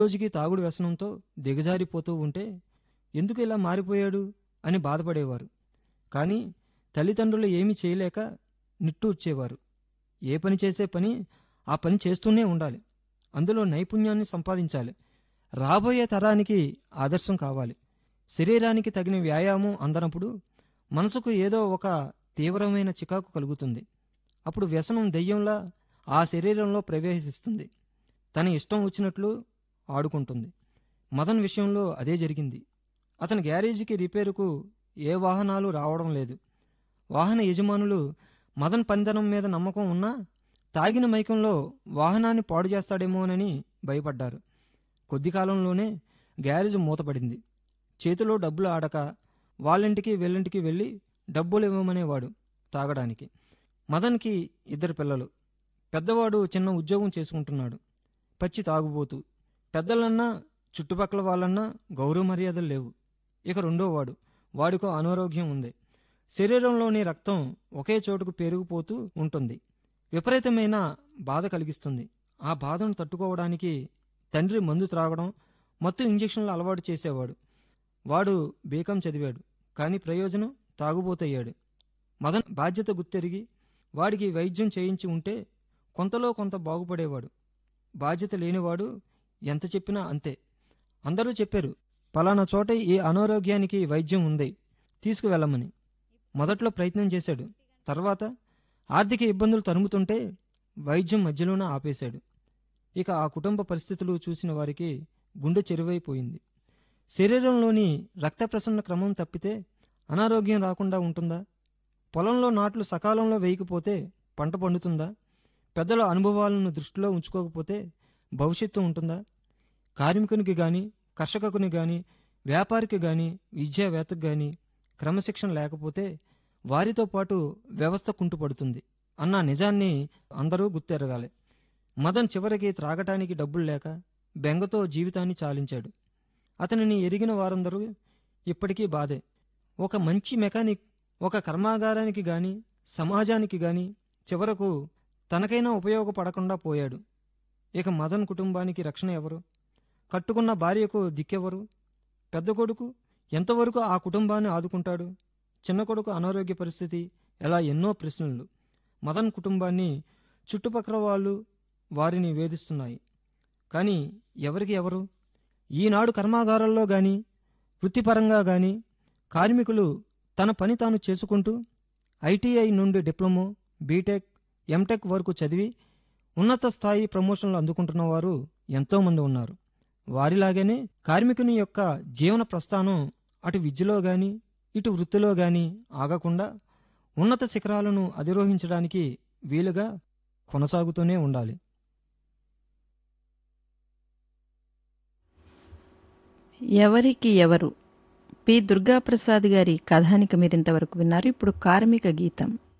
రోజుకి తాగుడు వ్యసనంతో దిగజారిపోతూ ఉంటే ఎందుకు ఇలా మారిపోయాడు అని బాధపడేవారు కానీ తల్లిదండ్రులు ఏమీ చేయలేక నిట్టూర్చేవారు ఏ పని చేసే పని ఆ పని చేస్తూనే ఉండాలి అందులో నైపుణ్యాన్ని సంపాదించాలి రాబోయే తరానికి ఆదర్శం కావాలి శరీరానికి తగిన వ్యాయామం అందనప్పుడు మనసుకు ఏదో ఒక తీవ్రమైన చికాకు కలుగుతుంది అప్పుడు వ్యసనం దెయ్యంలా ఆ శరీరంలో ప్రవేశిస్తుంది తన ఇష్టం వచ్చినట్లు ఆడుకుంటుంది మదన్ విషయంలో అదే జరిగింది అతని గ్యారేజీకి రిపేరుకు ఏ వాహనాలు రావడం లేదు వాహన యజమానులు మదన్ పనితనం మీద నమ్మకం ఉన్నా తాగిన మైకంలో వాహనాన్ని పాడు చేస్తాడేమోనని భయపడ్డారు కొద్ది కాలంలోనే గ్యారేజ్ మూతపడింది చేతిలో డబ్బులు ఆడక వాళ్ళింటికి వీళ్ళింటికి వెళ్ళి డబ్బులు ఇవ్వమనేవాడు తాగడానికి మదన్కి ఇద్దరు పిల్లలు పెద్దవాడు చిన్న ఉద్యోగం చేసుకుంటున్నాడు పచ్చి తాగుబోతూ పెద్దలన్నా చుట్టుపక్కల వాళ్ళన్నా గౌరవ మర్యాదలు లేవు ఇక రెండోవాడు వాడికో అనారోగ్యం ఉంది శరీరంలోని రక్తం ఒకే చోటుకు పెరిగిపోతూ ఉంటుంది విపరీతమైన బాధ కలిగిస్తుంది ఆ బాధను తట్టుకోవడానికి తండ్రి మందు త్రాగడం మత్తు ఇంజెక్షన్లు అలవాటు చేసేవాడు వాడు బీకాం చదివాడు కానీ ప్రయోజనం తాగుబోతయ్యాడు మదన్ బాధ్యత గుర్తెరిగి వాడికి వైద్యం చేయించి ఉంటే కొంతలో కొంత బాగుపడేవాడు బాధ్యత లేనివాడు ఎంత చెప్పినా అంతే అందరూ చెప్పారు పలానా చోట ఈ అనారోగ్యానికి వైద్యం ఉంది తీసుకువెళ్ళమని మొదట్లో ప్రయత్నం చేశాడు తర్వాత ఆర్థిక ఇబ్బందులు తరుముతుంటే వైద్యం మధ్యలోనే ఆపేశాడు ఇక ఆ కుటుంబ పరిస్థితులు చూసిన వారికి గుండె చెరువైపోయింది శరీరంలోని రక్త ప్రసరణ క్రమం తప్పితే అనారోగ్యం రాకుండా ఉంటుందా పొలంలో నాట్లు సకాలంలో వేయకపోతే పంట పండుతుందా పెద్దల అనుభవాలను దృష్టిలో ఉంచుకోకపోతే భవిష్యత్తు ఉంటుందా కార్మికునికి గాని కర్షకుని గాని వ్యాపారికి గాని విద్యావేత్తకు గాని క్రమశిక్షణ లేకపోతే వారితో పాటు వ్యవస్థ కుంటుపడుతుంది అన్న నిజాన్ని అందరూ గుర్తెరగాలి మదన్ చివరికి త్రాగటానికి డబ్బులు లేక బెంగతో జీవితాన్ని చాలించాడు అతనిని ఎరిగిన వారందరూ ఇప్పటికీ బాధే ఒక మంచి మెకానిక్ ఒక కర్మాగారానికి గాని సమాజానికి గాని చివరకు తనకైనా ఉపయోగపడకుండా పోయాడు ఇక మదన్ కుటుంబానికి రక్షణ ఎవరు కట్టుకున్న భార్యకు దిక్కెవరు పెద్ద కొడుకు ఎంతవరకు ఆ కుటుంబాన్ని ఆదుకుంటాడు చిన్న కొడుకు అనారోగ్య పరిస్థితి ఇలా ఎన్నో ప్రశ్నలు మదన్ కుటుంబాన్ని చుట్టుపక్కల వాళ్ళు వారిని వేధిస్తున్నాయి కానీ ఎవరికి ఎవరు ఈనాడు కర్మాగారాల్లో గాని వృత్తిపరంగా గాని కార్మికులు తన పని తాను చేసుకుంటూ ఐటీఐ నుండి డిప్లొమో బీటెక్ ఎంటెక్ వరకు చదివి ఉన్నత స్థాయి ప్రమోషన్లు అందుకుంటున్న వారు ఎంతోమంది ఉన్నారు వారిలాగానే కార్మికుని యొక్క జీవన ప్రస్థానం అటు విద్యలో గాని ఇటు వృత్తిలో గాని ఆగకుండా ఉన్నత శిఖరాలను అధిరోహించడానికి వీలుగా కొనసాగుతూనే ఉండాలి ఎవరికి ఎవరు పి దుర్గాప్రసాద్ గారి కథానిక మీరింతవరకు విన్నారు ఇప్పుడు కార్మిక గీతం